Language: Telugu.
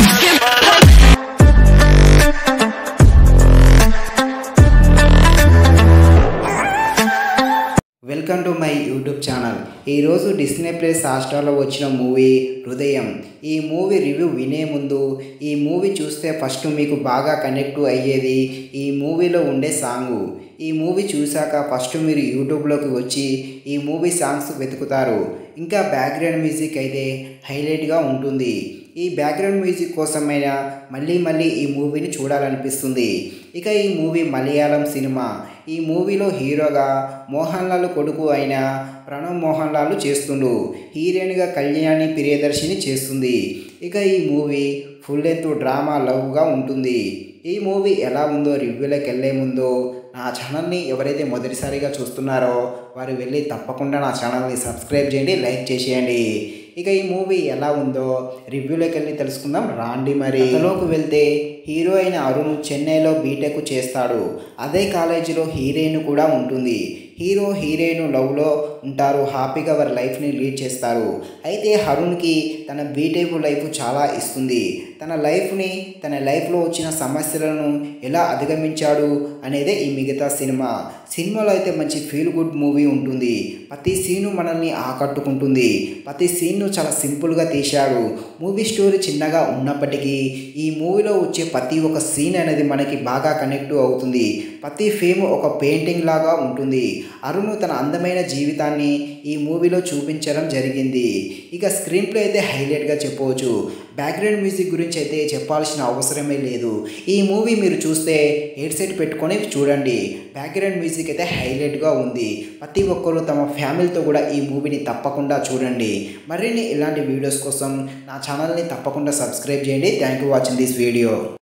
welcome to my YouTube channel ఈరోజు డిస్నీ ప్లస్ హాట్స్టార్లో వచ్చిన మూవీ హృదయం ఈ మూవీ రివ్యూ వినే ముందు ఈ మూవీ చూస్తే ఫస్ట్ మీకు బాగా కనెక్ట్ అయ్యేది ఈ మూవీలో ఉండే సాంగు ఈ మూవీ చూశాక ఫస్ట్ మీరు యూట్యూబ్లోకి వచ్చి ఈ మూవీ సాంగ్స్ వెతుకుతారు ఇంకా బ్యాక్గ్రౌండ్ మ్యూజిక్ అయితే హైలైట్గా ఉంటుంది ఈ బ్యాక్గ్రౌండ్ మ్యూజిక్ కోసమైనా మళ్ళీ మళ్ళీ ఈ మూవీని చూడాలనిపిస్తుంది ఇక ఈ మూవీ మలయాళం సినిమా ఈ మూవీలో హీరోగా మోహన్ లాల్ కొడుకు అయిన ప్రణవ్ మోహన్ లాల్ చేస్తుండు హీరోయిన్గా కళ్యాణి ప్రియదర్శిని చేస్తుంది ఇక ఈ మూవీ ఫుల్ లెంత్ డ్రామా లవ్గా ఉంటుంది ఈ మూవీ ఎలా ఉందో రివ్యూలోకి వెళ్ళే ముందు నా ఛానల్ని ఎవరైతే మొదటిసారిగా చూస్తున్నారో వారు వెళ్ళి తప్పకుండా నా ఛానల్ని సబ్స్క్రైబ్ చేయండి లైక్ చేసేయండి ఇక ఈ మూవీ ఎలా ఉందో రివ్యూలోకి వెళ్ళి తెలుసుకుందాం రాండి మరి అందులోకి వెళ్తే హీరో అయిన అరుణ్ చెన్నైలో బీటెక్ చేస్తాడు అదే కాలేజీలో హీరోయిన్ కూడా ఉంటుంది హీరో హీరోయిన్ లవ్లో ఉంటారు హ్యాపీగా వారి లైఫ్ని లీడ్ చేస్తారు అయితే అరుణ్కి తన బీటెక్ లైఫ్ చాలా ఇస్తుంది తన లైఫ్ని తన లైఫ్లో వచ్చిన సమస్యలను ఎలా అధిగమించాడు అనేదే ఈ మిగతా సినిమా సినిమాలో అయితే మంచి ఫీల్ గుడ్ మూవీ ఉంటుంది ప్రతి సీను మనల్ని ఆకట్టుకుంటుంది ప్రతి సీన్ను చాలా సింపుల్గా తీశాడు మూవీ స్టోరీ చిన్నగా ఉన్నప్పటికీ ఈ మూవీలో వచ్చే ప్రతి ఒక్క సీన్ అనేది మనకి బాగా కనెక్ట్ అవుతుంది ప్రతి ఫేమ్ ఒక పెయింటింగ్ లాగా ఉంటుంది అరుణ్ తన అందమైన జీవితాన్ని ఈ మూవీలో చూపించడం జరిగింది ఇక స్క్రీన్ ప్లే అయితే హైలైట్గా చెప్పవచ్చు బ్యాక్గ్రౌండ్ మ్యూజిక్ గురించి అయితే చెప్పాల్సిన అవసరమే లేదు ఈ మూవీ మీరు చూస్తే హెడ్ సెట్ పెట్టుకొని చూడండి బ్యాక్గ్రౌండ్ మ్యూజిక్ అయితే హైలైట్గా ఉంది ప్రతి ఒక్కరూ తమ ఫ్యామిలీతో కూడా ఈ మూవీని తప్పకుండా చూడండి మరిన్ని ఇలాంటి వీడియోస్ కోసం నా ఛానల్ని తప్పకుండా సబ్స్క్రైబ్ చేయండి thank you watching this video